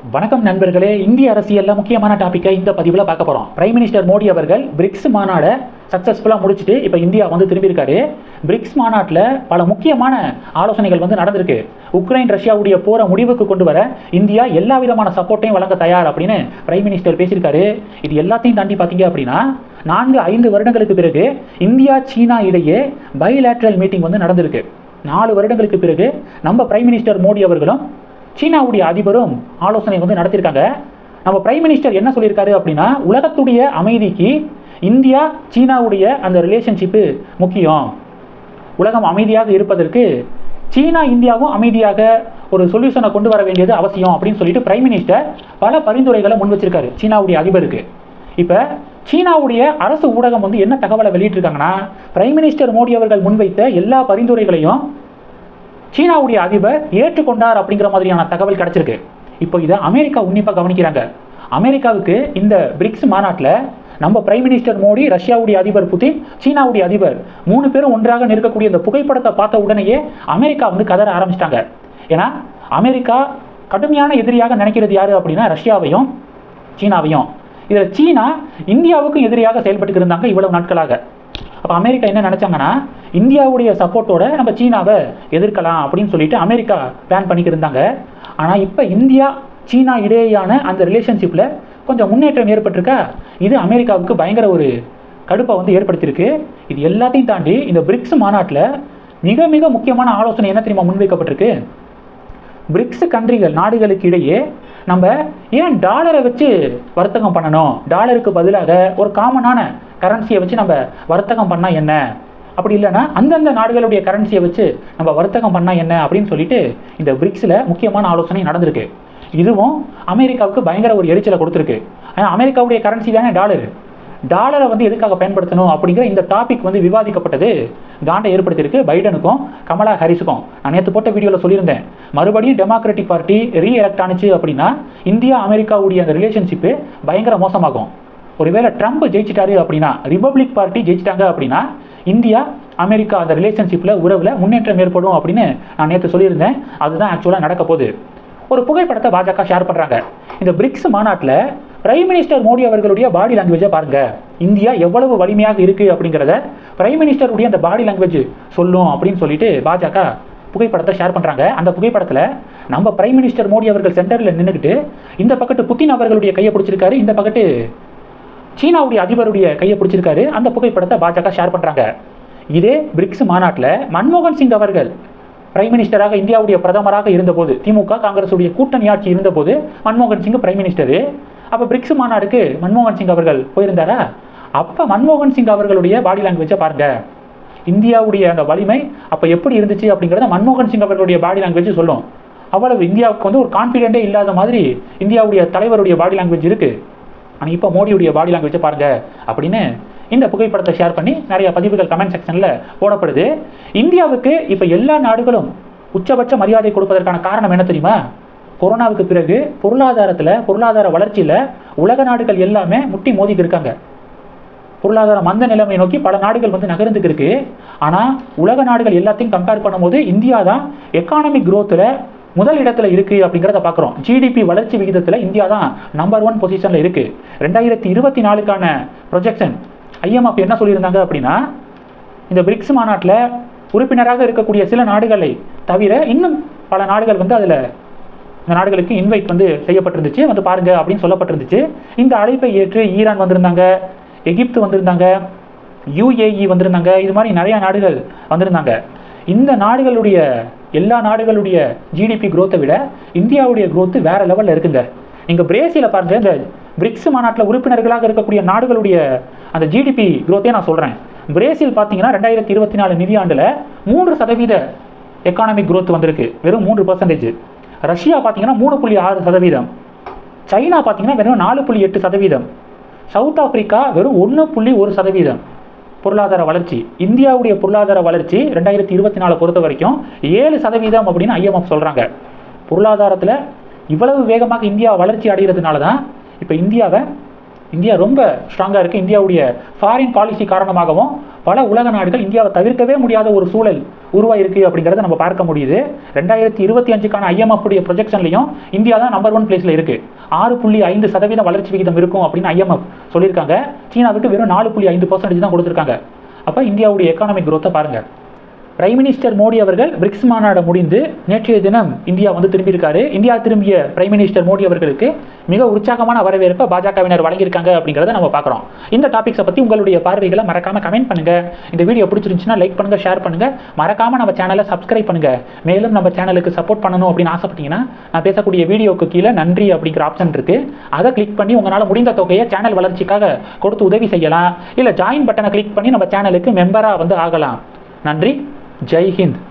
வணக்கம் நண்பர்களே இந்திய அரசியல்ல முக்கியமான டாப்பிக்கை இந்த பதிவில் பார்க்க போகிறோம் பிரைம் மினிஸ்டர் மோடி அவர்கள் பிரிக்ஸ் மாநாடை சக்ஸஸ்ஃபுல்லாக முடிச்சுட்டு இப்போ இந்தியா வந்து திரும்பியிருக்காரு பிரிக்ஸ் மாநாட்டில் பல முக்கியமான ஆலோசனைகள் வந்து நடந்திருக்கு உக்ரைன் ரஷ்யாவுடைய போரை முடிவுக்கு கொண்டு வர இந்தியா எல்லா விதமான சப்போர்ட்டையும் வழங்க தயார் அப்படின்னு பிரைம் மினிஸ்டர் பேசியிருக்காரு இது எல்லாத்தையும் தாண்டி பார்த்தீங்க அப்படின்னா நான்கு ஐந்து வருடங்களுக்கு பிறகு இந்தியா சீனா இடையே பைலேட்ரல் மீட்டிங் வந்து நடந்திருக்கு நாலு வருடங்களுக்கு பிறகு நம்ம பிரைம் மினிஸ்டர் மோடி அவர்களும் சீனாவுடைய அதிபரும் ஆலோசனை வந்து நடத்தியிருக்காங்க நம்ம பிரைம் மினிஸ்டர் என்ன சொல்லியிருக்காரு அப்படின்னா உலகத்துடைய அமைதிக்கு இந்தியா சீனாவுடைய அந்த ரிலேஷன்ஷிப்பு முக்கியம் உலகம் அமைதியாக இருப்பதற்கு சீனா இந்தியாவும் அமைதியாக ஒரு சொல்யூஷனை கொண்டு வர வேண்டியது அவசியம் அப்படின்னு சொல்லிட்டு பிரைம் மினிஸ்டர் பல பரிந்துரைகளை முன் வச்சிருக்காரு சீனாவுடைய அதிபருக்கு இப்போ சீனாவுடைய அரசு ஊடகம் வந்து என்ன தகவலை வெளியிட்டிருக்காங்கன்னா பிரைம் மினிஸ்டர் மோடி அவர்கள் முன்வைத்த எல்லா பரிந்துரைகளையும் சீனாவுடைய அதிபர் ஏற்றுக்கொண்டார் அப்படிங்கிற மாதிரியான தகவல் கிடைச்சிருக்கு இப்போ இதை அமெரிக்கா உன்னிப்பாக கவனிக்கிறாங்க அமெரிக்காவுக்கு இந்த பிரிக்ஸ் மாநாட்டில் நம்ம பிரைம் மினிஸ்டர் மோடி ரஷ்யாவுடைய அதிபர் புதின் சீனாவுடைய அதிபர் மூணு பேரும் ஒன்றாக நிற்கக்கூடிய இந்த புகைப்படத்தை பார்த்த உடனேயே அமெரிக்கா வந்து கதற ஆரம்பிச்சிட்டாங்க ஏன்னா அமெரிக்கா கடுமையான எதிரியாக நினைக்கிறது யாரு அப்படின்னா ரஷ்யாவையும் சீனாவையும் இதில் சீனா இந்தியாவுக்கும் எதிரியாக செயல்பட்டு இருந்தாங்க இவ்வளவு நாட்களாக அப்போ அமெரிக்கா என்ன நினச்சாங்கன்னா இந்தியாவுடைய சப்போர்ட்டோட நம்ம சீனாவை எதிர்க்கலாம் அப்படின்னு சொல்லிட்டு அமெரிக்கா பிளான் பண்ணிக்கிருந்தாங்க ஆனால் இப்போ இந்தியா சீனா இடையேயான அந்த ரிலேஷன்ஷிப்பில் கொஞ்சம் முன்னேற்றம் ஏற்பட்டிருக்கா இது அமெரிக்காவுக்கு பயங்கர ஒரு கடுப்பை வந்து ஏற்படுத்தியிருக்கு இது எல்லாத்தையும் தாண்டி இந்த பிரிக்ஸ் மாநாட்டில் மிக மிக முக்கியமான ஆலோசனை என்ன தெரியுமா முன்வைக்கப்பட்டிருக்கு பிரிக்ஸ் கண்ட்ரிகள் நாடுகளுக்கு இடையே நம்ம ஏன் டாலரை வச்சு வர்த்தகம் பண்ணணும் டாலருக்கு பதிலாக ஒரு காமனான கரன்சியை வச்சு நம்ம வர்த்தகம் பண்ணால் என்ன அப்படி இல்லைன்னா அந்தந்த நாடுகளுடைய கரன்சியை வச்சு நம்ம வர்த்தகம் பண்ணால் என்ன அப்படின்னு சொல்லிட்டு இந்த பிரிக்ஸில் முக்கியமான ஆலோசனை நடந்திருக்கு இதுவும் அமெரிக்காவுக்கு பயங்கர ஒரு எரிச்சலை கொடுத்துருக்கு ஆனால் அமெரிக்காவுடைய கரன்சி தானே டாலர் டாலரை வந்து எதுக்காக பயன்படுத்தணும் அப்படிங்கிற இந்த டாபிக் வந்து விவாதிக்கப்பட்டது காண்டை ஏற்படுத்தியிருக்கு பைடனுக்கும் கமலா ஹாரிஸுக்கும் நான் நேற்று போட்ட வீடியோவில் சொல்லியிருந்தேன் மறுபடியும் டெமோக்ராட்டிக் பார்ட்டி ரீ எலக்ட் ஆனிச்சு அப்படின்னா இந்தியா அமெரிக்காவுடைய அந்த ரிலேஷன்ஷிப்பு பயங்கர மோசமாகும் ஒருவேளை ட்ரம்ப் ஜெயிச்சிட்டாரு அப்படின்னா ரிபப்ளிக் பார்ட்டி ஜெயிச்சிட்டாங்க அப்படின்னா இந்தியா அமெரிக்கா அந்த ரிலேஷன்ஷிப்பில் உறவில் முன்னேற்றம் ஏற்படும் அப்படின்னு நான் நேற்று சொல்லியிருந்தேன் அதுதான் ஆக்சுவலாக நடக்க போகுது ஒரு புகைப்படத்தை பாஜக ஷேர் பண்ணுறாங்க இந்த பிரிக்ஸ் மாநாட்டில் பிரைம் மினிஸ்டர் மோடி அவர்களுடைய பாடி லாங்குவேஜை பாருங்க இந்தியா எவ்வளவு வலிமையாக இருக்கு அப்படிங்கிறத பிரைம் மினிஸ்டருடைய அந்த பாடி லாங்குவேஜ் சொல்லும் அப்படின்னு சொல்லிட்டு பாஜக புகைப்படத்தை ஷேர் பண்ணுறாங்க அந்த புகைப்படத்தில் நம்ம பிரைம் மினிஸ்டர் மோடி அவர்கள் சென்டரில் நின்றுக்கிட்டு இந்த பக்கத்து புத்தின் அவர்களுடைய கையை பிடிச்சிருக்காரு இந்த பக்கத்து சீனாவுடைய அதிபருடைய கையை பிடிச்சிருக்காரு அந்த புகைப்படத்தை பாஜக ஷேர் பண்ணுறாங்க இதே பிரிக்ஸ் மாநாட்டில் மன்மோகன் சிங் அவர்கள் பிரைம் மினிஸ்டராக இந்தியாவுடைய பிரதமராக இருந்தபோது திமுக காங்கிரஸுடைய கூட்டணி ஆட்சி இருந்தபோது மன்மோகன் சிங் பிரைம் மினிஸ்டரு அப்போ பிரிக்ஸ் மாநாடுக்கு மன்மோகன் சிங் அவர்கள் போயிருந்தாரா அப்போ மன்மோகன் சிங் அவர்களுடைய பாடி லாங்குவேஜை பாருங்க இந்தியாவுடைய அந்த வலிமை அப்போ எப்படி இருந்துச்சு அப்படிங்கிறத மன்மோகன் சிங் அவர்களுடைய பாடி லாங்குவேஜ் சொல்லும் அவ்வளவு இந்தியாவுக்கு வந்து ஒரு கான்ஃபிடென்ட்டே இல்லாத மாதிரி இந்தியாவுடைய தலைவருடைய பாடி லாங்குவேஜ் இருக்கு ஆனால் இப்போ மோடியுடைய பாடி லாங்குவேஜை பாருங்க அப்படின்னு இந்த புகைப்படத்தை ஷேர் பண்ணி நிறைய பதிவுகள் கமெண்ட் செக்ஷனில் போடப்படுது இந்தியாவுக்கு இப்போ எல்லா நாடுகளும் உச்சபட்ச மரியாதை கொடுப்பதற்கான காரணம் என்ன தெரியுமா கொரோனாவுக்கு பிறகு பொருளாதாரத்தில் பொருளாதார வளர்ச்சியில் உலக நாடுகள் எல்லாமே முட்டி மோதிக்கு இருக்காங்க பொருளாதார மந்த நிலைமை நோக்கி பல நாடுகள் வந்து நகர்ந்துக்கு இருக்கு ஆனால் உலக நாடுகள் எல்லாத்தையும் கம்பேர் பண்ணும்போது இந்தியா தான் எக்கானமிக் க்ரோத்தில் முதல் இடத்துல இருக்கு அப்படிங்கிறத பார்க்குறோம் ஜிடிபி வளர்ச்சி விகிதத்தில் இந்தியா தான் நம்பர் ஒன் பொசிஷனில் இருக்கு ரெண்டாயிரத்தி இருபத்தி நாலுக்கான ப்ரொஜெக்ஷன் ஐஎம்எஃப் என்ன சொல்லியிருந்தாங்க அப்படின்னா இந்த பிரிக்ஸ் மாநாட்டில் உறுப்பினராக இருக்கக்கூடிய சில நாடுகளை தவிர இன்னும் பல நாடுகள் வந்து அதில் இந்த நாடுகளுக்கு இன்வைட் வந்து செய்யப்பட்டிருந்துச்சு வந்து பாருங்க அப்படின்னு சொல்லப்பட்டிருந்துச்சு இந்த அழைப்பை ஏற்று ஈரான் வந்திருந்தாங்க எகிப்து வந்திருந்தாங்க யுஏஇ வந்திருந்தாங்க இது மாதிரி நிறைய நாடுகள் வந்திருந்தாங்க இந்த நாடுகளுடைய எல்லா நாடுகளுடைய ஜிடிபி growth-ஐ விட இந்தியாவுடைய growth வேற லெவலில் இருக்குங்க நீங்க பிரேசில பாருங்க இந்த பிரிக்ஸ் மாநாட்டில் உறுப்பினர்களாக இருக்கக்கூடிய நாடுகளுடைய அந்த ஜிடிபி growth-ஐ நான் சொல்றேன் பிரேசில் பார்த்தீங்கன்னா ரெண்டாயிரத்தி இருபத்தி நாலு நிதியாண்டில் மூன்று சதவீத எக்கானமிக் growth வந்திருக்கு வெறும் மூன்று பர்சன்டேஜ் ரஷ்யா பார்த்தீங்கன்னா மூணு புள்ளி ஆறு சதவீதம் சைனா பார்த்தீங்கன்னா வெறும் நாலு புள்ளி எட்டு சதவீதம் சவுத் ஆப்பிரிக்கா வெறும் ஒன்று புள்ளி ஒரு சதவீதம் பொருளாதார வளர்ச்சி இந்தியாவுடைய பொருளாதார வளர்ச்சி ரெண்டாயிரத்தி இருபத்தி நாலு பொறுத்த வரைக்கும் ஏழு சதவீதம் அப்படின்னு ஐஎம்எஃப் சொல்கிறாங்க பொருளாதாரத்தில் இவ்வளவு வேகமாக இந்தியா வளர்ச்சி அடைகிறதுனால தான் இப்போ இந்தியாவை இந்தியா ரொம்ப ஸ்ட்ராங்காக இருக்குது இந்தியாவுடைய ஃபாரின் பாலிசி காரணமாகவும் பல உலக நாடுகள் இந்தியாவை தவிர்க்கவே முடியாத ஒரு சூழல் உருவாயிருக்கு அப்படிங்கிறத நம்ம பார்க்க முடியுது ரெண்டாயிரத்தி இருபத்தி அஞ்சுக்கான ஐஎம்எஃப் உடைய ப்ரொஜெக்ஷன்லையும் இந்தியா தான் நம்பர் ஒன் பிளேஸில் இருக்குது ஆறு புள்ளி ஐந்து சதவீதம் வளர்ச்சி விகிதம் இருக்கும் அப்படின்னு ஐஎம்எஃப் சொல்லியிருக்காங்க சீனாவுக்கு வெறும் நாலு புள்ளி ஐந்து பர்சன்டேஜ் தான் கொடுத்துருக்காங்க அப்போ இந்தியாவுடைய எக்கானமிக் growth-அ பாருங்க பிரைம் மினிஸ்டர் மோடி அவர்கள் பிரிக்ஸ் மாநாடு முடிந்து நேற்றைய தினம் இந்தியா வந்து திரும்பியிருக்காரு இந்தியா திரும்பிய பிரைம் மினிஸ்டர் மோடி அவர்களுக்கு மிக உற்சாகமான வரவேற்பை பாஜகவினர் வழங்கியிருக்காங்க அப்படிங்கிறத நம்ம பார்க்குறோம் இந்த டாபிக்ஸை பற்றி உங்களுடைய பார்வைகளை மறக்காம கமெண்ட் பண்ணுங்க இந்த வீடியோ பிடிச்சிருந்துச்சுன்னா லைக் பண்ணுங்க ஷேர் பண்ணுங்க மறக்காம நம்ம சேனலை சப்ஸ்கிரைப் பண்ணுங்க மேலும் நம்ம சேனலுக்கு சப்போர்ட் பண்ணணும் அப்படின்னு ஆசைப்பட்டீங்கன்னா நான் பேசக்கூடிய வீடியோக்கு கீழே நன்றி அப்படிங்கிற ஆப்ஷன் இருக்கு அதை கிளிக் பண்ணி உங்களால் முடிந்த தொகையை சேனல் வளர்ச்சிக்காக கொடுத்து உதவி செய்யலாம் இல்லை ஜாயின் பட்டனை கிளிக் பண்ணி நம்ம சேனலுக்கு மெம்பராக வந்து ஆகலாம் நன்றி ஜெய் ஹிந்த்